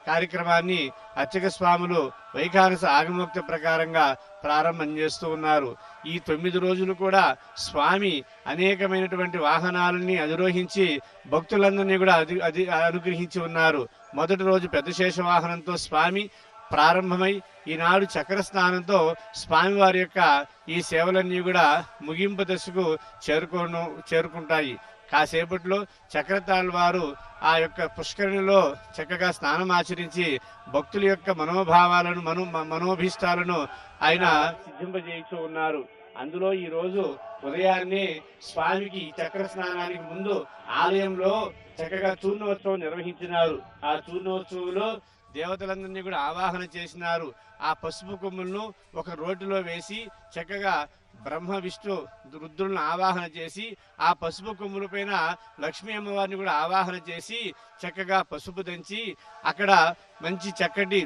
కార్యక్రమాన్ని అర్చక స్వాములు వైఖానస ఆగమోక్త ప్రకారంగా ప్రారంభం చేస్తూ ఉన్నారు ఈ తొమ్మిది రోజులు కూడా స్వామి అనేకమైనటువంటి వాహనాలని అధిరోహించి భక్తులందరినీ కూడా అధి అధి అనుగ్రహించి ఉన్నారు మొదటి రోజు పెద్ద శేష వాహనంతో స్వామి ప్రారంభమై ఈనాడు చక్ర స్నానంతో స్వామివారి యొక్క ఈ సేవలన్నీ కూడా ముగింపు దశకు చేరుకోను చేరుకుంటాయి కాసేపట్లో చక్రతాళ్ వారు ఆ యొక్క పుష్కరిణిలో చక్కగా స్నానం ఆచరించి భక్తుల యొక్క మనోభావాలను మనో మనోభీష్టాలను ఆయన సిద్ధింపజేయచ్చు ఉన్నారు అందులో ఈ రోజు ఉదయాన్నే స్వామికి చక్ర స్నానానికి ముందు ఆలయంలో చక్కగా చూర్ణోత్సవం నిర్వహించినారు ఆ చూర్ణోత్సవంలో దేవతలందరినీ కూడా ఆవాహన చేసినారు ఆ పసుపు కొమ్ములను ఒక రోడ్డులో వేసి చక్కగా బ్రహ్మ విష్ణు రుద్రులను ఆవాహన చేసి ఆ పసుపు కొమ్ముల పైన లక్ష్మీ అమ్మవారిని కూడా ఆవాహన చేసి చక్కగా పసుపు దంచి అక్కడ మంచి చక్కటి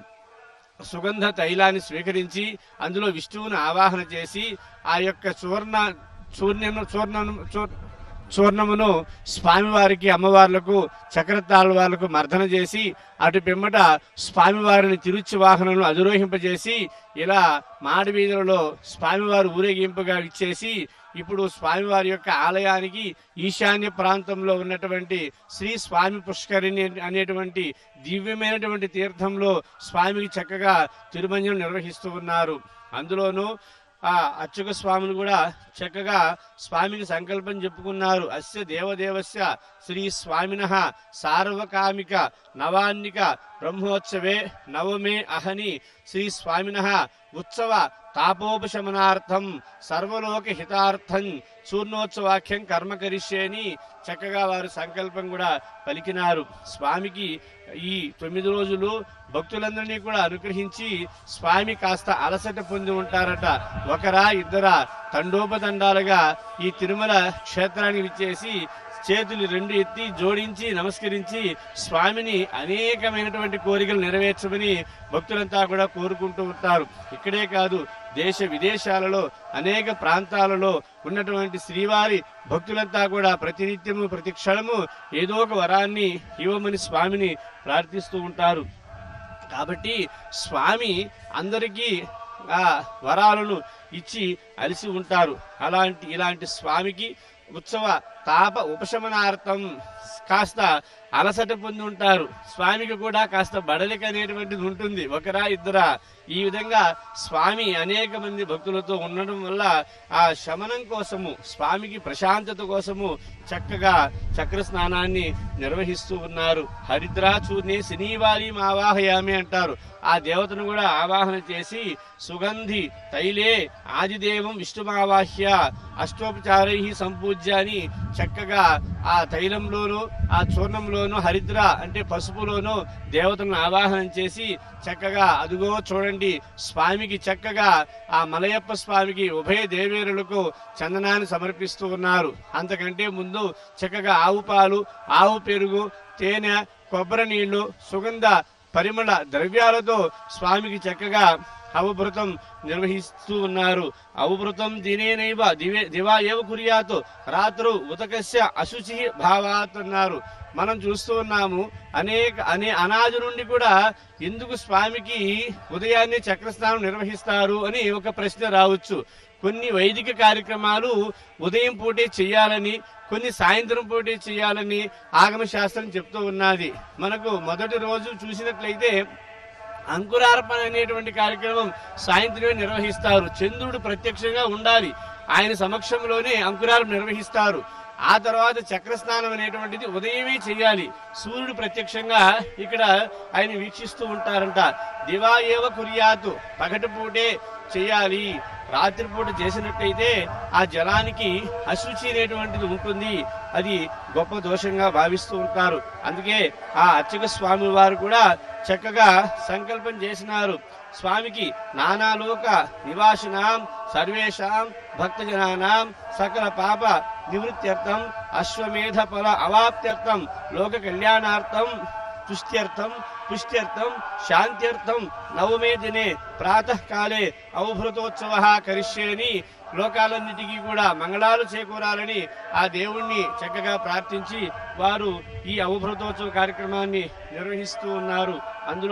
సుగంధ తైలాన్ని స్వీకరించి అందులో విష్ణువును ఆవాహన చేసి ఆ యొక్క సువర్ణ చూర్ణను చూర్ణను చూర్- చూర్ణమును స్వామివారికి అమ్మవార్లకు చక్రతాళ వాళ్లకు మర్దన చేసి అటు పిమ్మట స్వామివారిని తిరుచి వాహనంలో అధిరోహింపజేసి ఇలా మాడి వీధులలో స్వామివారు ఊరేగింపుగా ఇచ్చేసి ఇప్పుడు స్వామివారి యొక్క ఆలయానికి ఈశాన్య ప్రాంతంలో ఉన్నటువంటి శ్రీ స్వామి పుష్కరిణి అనేటువంటి దివ్యమైనటువంటి తీర్థంలో స్వామికి చక్కగా తిరుమంజనం నిర్వహిస్తూ ఉన్నారు అందులోనూ ఆ అర్చక స్వామిని కూడా చక్కగా స్వామికి సంకల్పం చెప్పుకున్నారు అస్య దేవదేవస్య శ్రీ స్వామిన సార్వకామిక నవాన్నిక బ్రహ్మోత్సవే నవమే అహని శ్రీ స్వామిన ఉత్సవ తాపోపశమనార్థం సర్వలోక హితార్థం చూర్ణోత్సవాఖ్యం కర్మ కరిష్యేని చక్కగా వారు సంకల్పం కూడా పలికినారు స్వామికి ఈ తొమ్మిది రోజులు భక్తులందరినీ కూడా అనుగ్రహించి స్వామి కాస్త అలసట పొంది ఉంటారట ఒకరా ఇద్దరా తండోపతండాలుగా ఈ తిరుమల క్షేత్రానికి విచ్చేసి చేతులు రెండు ఎత్తి జోడించి నమస్కరించి స్వామిని అనేకమైనటువంటి కోరికలు నెరవేర్చమని భక్తులంతా కూడా కోరుకుంటూ ఉంటారు ఇక్కడే కాదు దేశ విదేశాలలో అనేక ప్రాంతాలలో ఉన్నటువంటి శ్రీవారి భక్తులంతా కూడా ప్రతినిత్యము ప్రతి క్షణము ఏదో ఒక వరాన్ని ఇవ్వమని స్వామిని ప్రార్థిస్తూ ఉంటారు కాబట్టి స్వామి అందరికీ ఆ వరాలను ఇచ్చి అలిసి ఉంటారు అలాంటి ఇలాంటి స్వామికి ఉత్సవ తాప ఉపశమనార్థం కాస్త అలసట పొంది ఉంటారు స్వామికి కూడా కాస్త బడలిక అనేటువంటిది ఉంటుంది ఒకరా ఇద్దరా ఈ విధంగా స్వామి అనేక మంది భక్తులతో ఉండడం వల్ల ఆ శమనం కోసము స్వామికి ప్రశాంతత కోసము చక్కగా చక్ర స్నానాన్ని నిర్వహిస్తూ ఉన్నారు హరిద్రాచూర్ణి శనివారి ఆవాహయామి అంటారు ఆ దేవతను కూడా ఆవాహన చేసి సుగంధి తైలే ఆదిదేవం విష్ణుమావాహ్య అష్టోపచారై సంపూజ్య అని చక్కగా ఆ తైలంలోను ఆ చూర్ణంలోను హరిద్ర అంటే పసుపులోను దేవతలను ఆవాహనం చేసి చక్కగా అదుగో చూడండి స్వామికి చక్కగా ఆ మలయప్ప స్వామికి ఉభయ దేవేరులకు చందనాన్ని సమర్పిస్తూ ఉన్నారు అంతకంటే ముందు చక్కగా ఆవు పాలు ఆవు పెరుగు తేనె కొబ్బరి నీళ్లు సుగంధ పరిమళ ద్రవ్యాలతో స్వామికి చక్కగా అవభృతం నిర్వహిస్తూ ఉన్నారు అవభృతం దినేనైవ దివే దివా ఏవ కురియాతు రాత్రు ఉతకస్య అశుచి భావాత్ అన్నారు మనం చూస్తూ ఉన్నాము అనేక అనే అనాది నుండి కూడా ఎందుకు స్వామికి ఉదయాన్నే చక్రస్నానం నిర్వహిస్తారు అని ఒక ప్రశ్న రావచ్చు కొన్ని వైదిక కార్యక్రమాలు ఉదయం పూటే చేయాలని కొన్ని సాయంత్రం పూటే చేయాలని ఆగమ శాస్త్రం చెప్తూ ఉన్నది మనకు మొదటి రోజు చూసినట్లయితే అంకురార్పణ అనేటువంటి కార్యక్రమం సాయంత్రమే నిర్వహిస్తారు చంద్రుడు ప్రత్యక్షంగా ఉండాలి ఆయన సమక్షంలోనే అంకురార్పణ నిర్వహిస్తారు ఆ తర్వాత చక్రస్నానం అనేటువంటిది ఉదయమే చేయాలి సూర్యుడు ప్రత్యక్షంగా ఇక్కడ ఆయన వీక్షిస్తూ ఉంటారంట దివా ఏవ కురియాతు పగటిపూటే చేయాలి రాత్రిపూట చేసినట్టయితే ఆ జలానికి అశుచి అనేటువంటిది ఉంటుంది అది గొప్ప దోషంగా భావిస్తూ ఉంటారు అందుకే ఆ అర్చక స్వామి వారు కూడా చక్కగా సంకల్పం చేసినారు స్వామికి నానాలోక నివాసినాం సర్వేషాం భక్తజనానాం సకల పాప నివృత్త్యర్థం అశ్వమేధ ఫల అవాప్త్యర్థం లోక కళ్యాణార్థం తుష్ట్యర్థం పుష్ట్యర్థం శాంత్యర్థం నవమే దినే ప్రాతకాలే అవభృతోత్సవ కరిష్యేని లోకాలన్నిటికీ కూడా మంగళాలు చేకూరాలని ఆ దేవుణ్ణి చక్కగా ప్రార్థించి వారు ఈ అవభృతోత్సవ కార్యక్రమాన్ని నిర్వహిస్తూ ఉన్నారు అందులో